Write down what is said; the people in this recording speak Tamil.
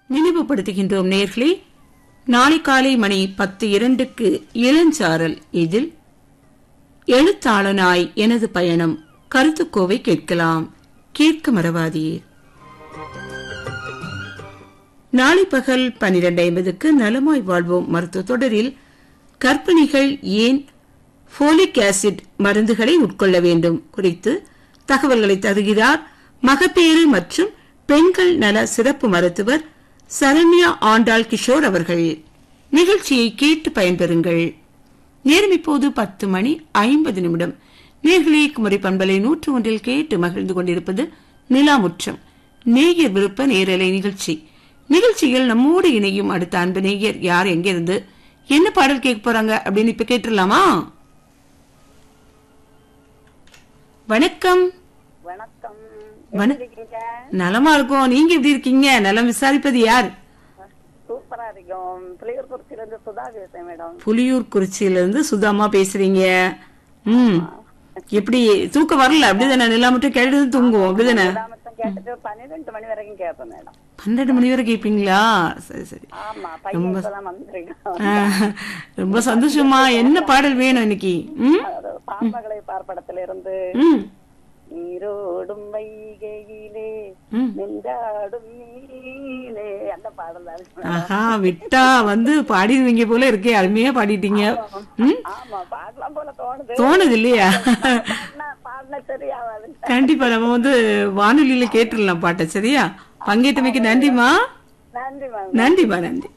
நினைவுபடுத்துகின்றோம் நேர்களே நாளை காலை மணி பத்து இரண்டுக்கு இளஞ்சாரல் இதில் எழுத்தாளனாய் எனது பயணம் கருத்துக்கோவை கேட்கலாம் கேட்க மறவாதீர் நாளை பகல் பனிரெண்டு ஐம்பதுக்கு நலமாய் வாழ்வோம் மருத்துவ தொடரில் கர்ப்பிணிகள் ஏன் போலிக் ஆசிட் மருந்துகளை உட்கொள்ள வேண்டும் குறித்து தகவல்களை தருகிறார் மகப்பேறு மற்றும் பெண்கள் நல சிறப்பு மருத்துவர் சரண்யா ஆண்டாள் கிஷோர் அவர்கள் நிகழ்ச்சியை கேட்டு பயன்பெறுங்கள் நேரம் இப்போது பத்து மணி ஐம்பது நிமிடம் நேர்களே குமரி பண்பலை நூற்று ஒன்றில் கேட்டு மகிழ்ந்து கொண்டிருப்பது நிலாமுற்றம் நேயர் விருப்ப நேரலை நிகழ்ச்சி நிகழ்ச்சியில் நம்மோடு இணையும் அடுத்த அன்பு நேயர் யார் எங்கிருந்து என்ன பாடல் கேட்க போறாங்க அப்படின்னு இப்ப கேட்டுடலாமா வணக்கம் வணக்கம் வண- எப்படி இருக்கீங்க நலமா இருக்கோம் நீங்க எப்படி இருக்கீங்க நலம் விசாரிப்பது யார் சூப்பரா இருக்கும் புளியூர் குறிச்சில இருந்து சுதா பேசுறேன் மேடம் புலியூர் குறிச்சியில இருந்து சுதாமா பேசுறீங்க ம் எப்படி தூக்கம் வரல அப்படிதானே நிலா மட்டும் கேட்டு தூங்குவோம் அப்படிதானே கிராமத்தம் கேட்டுட்டு பன்னிரெண்டு மணி வரைக்கும் கேட்பேன் மேடம் பன்னெண்டு மணி வரை கேட்பீங்களா சரி சரி ஆமா பையன் இப்பதான் வந்திருக்கான் ஆ, ரொம்ப சந்தோஷமா என்ன பாடல் வேணும் இன்னைக்கு ம் அது பாம்பகளை பார்ப்படத்துல இருந்து ம் நீரோடும் வைகையிலே ம். நெஞ்சாடும் நீலே அந்த பாடல் தான் ஆஹா விட்டா வந்து பாடிடுவீங்க போல இருக்கே அருமையா பாடிட்டீங்க ம் ஆமா பாடலாம் போல தோணுது தோணுது இல்லையா பாடினா பாடினா சரியாவாது கண்டிப்பா நம்ம வந்து வானொலியில கேட்டுடலாம் பாட்டை சரியா பங்கேற்றமைக்கு நன்றிமா நன்றி மேம் நன்றிமா நன்றி